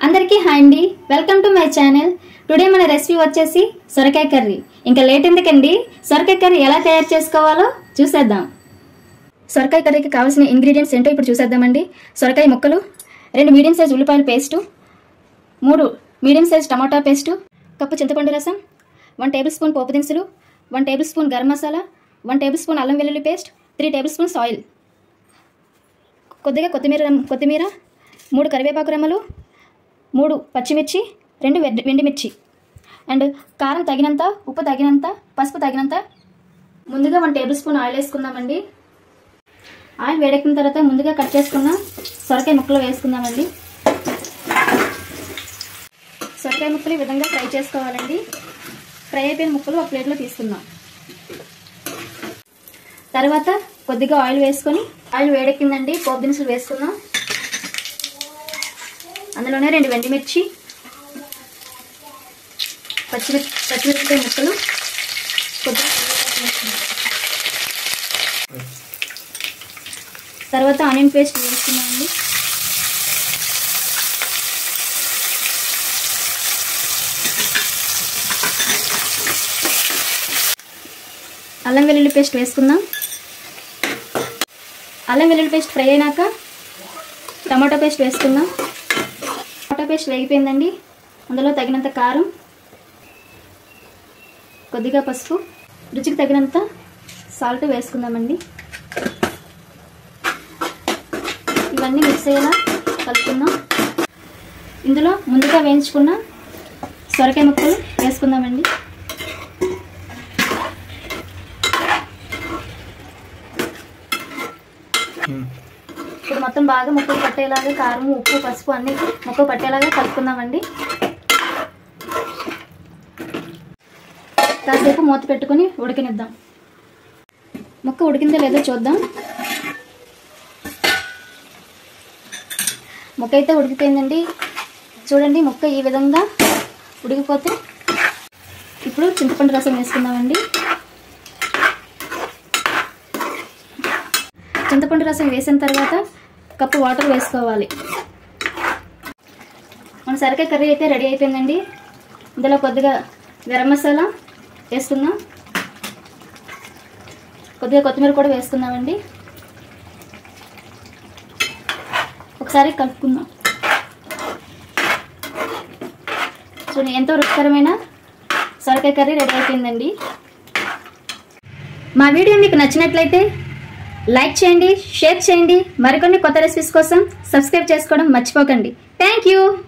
అందరికీ హాయ్ అండి welcome to my channel today మన రెసిపీ వచ్చేసి సొరకాయ కర్రీ ఇంకా లేట్ ఎందుకండి సొరకాయ కర్రీ ఎలా తయారు చేసుకోవాలో చూసేద్దాం సొరకాయ కర్రీకి కావాల్సిన ఇంగ్రీడియంట్స్ ఏంటో ఇప్పుడు చూసేద్దామండి సొరకాయ ముక్కలు రెండు మీడియం సైజ్ ఉల్లిపాయల పేస్టు మూడు మీడియం సైజ్ టమాటా పేస్టు కప్పు చింతపండు రసం వన్ టేబుల్ స్పూన్ పోపు దినుసులు one tablespoon garam masala one tablespoon అల్లం వెల్లుల్లి paste three tablespoons oil కొద్దిగా కొత్తిమీర కొత్తిమీర మూడు కరివేపాకు రెమ్మలు మూడు పచ్చిమిర్చి రెండు వెడ్ వెండిమిర్చి అండ్ కారం తగినంత ఉప్పు తగినంత పసుపు తగినంత ముందుగా వన్ టేబుల్ స్పూన్ ఆయిల్ వేసుకుందామండి ఆయిల్ వేడెక్కిన తర్వాత ముందుగా కట్ చేసుకున్న సొరకాయ ముక్కలు వేసుకుందామండి సొరకాయ ముక్కలు ఈ విధంగా ఫ్రై చేసుకోవాలండి ఫ్రై అయిపోయిన ముక్కలు ఒక ప్లేట్లో తీసుకుందాం తర్వాత కొద్దిగా ఆయిల్ వేసుకొని ఆయిల్ వేడెక్కిందండి పోపు దినుసులు వేసుకుందాం అందులోనే రెండు వెండిమిర్చి పచ్చిమిర్చి పచ్చిమిరపకాయ ముక్కలు కొద్దిగా కరివేపాకు వేసుకుందాం. తర్వాత ఆనియన్ పేస్ట్ వేసుకున్నామండి అల్లం వెల్లుల్లి పేస్ట్ వేసుకుందాం అల్లం వెల్లుల్లి పేస్ట్ ఫ్రై అయినాక టమాటో పేస్ట్ వేసుకుందాం టమాటో పేస్ట్ వేగిపోయిందండి అందులో తగినంత కారం కొద్దిగా పసుపు రుచికి తగినంత సాల్ట్ వేసుకుందామండి ఇవన్నీ మిక్స్ అయ్యేలా కలుపుకుందాం ఇందులో ముందుగా వేయించుకున్న సొరకాయ ముక్కలు వేసుకుందామండి ఇప్పుడు మొత్తం బాగా ముక్కలు పట్టేలాగా కారం ఉప్పు పసుపు అన్ని ముక్కలు పట్టేలాగా కలుపుకుందామండి కాసేపు మూత పెట్టుకొని ఉడకనిద్దాం ముక్క ఉడికిందో లేదో చూద్దాం ముక్క అయితే ఉడికిపోయిందండి చూడండి ముక్క ఈ విధంగా ఉడికిపోతే ఇప్పుడు చింతపండు రసం వేసుకుందామండి చింతపండు రసం వేసిన తర్వాత కప్పు వాటర్ వేసుకోవాలి మన సరకాయ కర్రీ అయితే రెడీ అయిపోయిందండి ఇందులో కొద్దిగా గరం మసాలా వేసుకుందాం కొద్దిగా కొత్తిమీర కూడా వేసుకుందామండి ఒకసారి కలుపుకుందాం చూడండి ఎంతో రుచికరమైన సొరకాయ కర్రీ రెడీ అయిపోయిందండి మా వీడియో మీకు నచ్చినట్లయితే లైక్ చేయండి షేర్ చేయండి మరికొన్ని కొత్త రెసిపీస్ కోసం సబ్స్క్రైబ్ చేసుకోవడం మర్చిపోకండి థ్యాంక్ యూ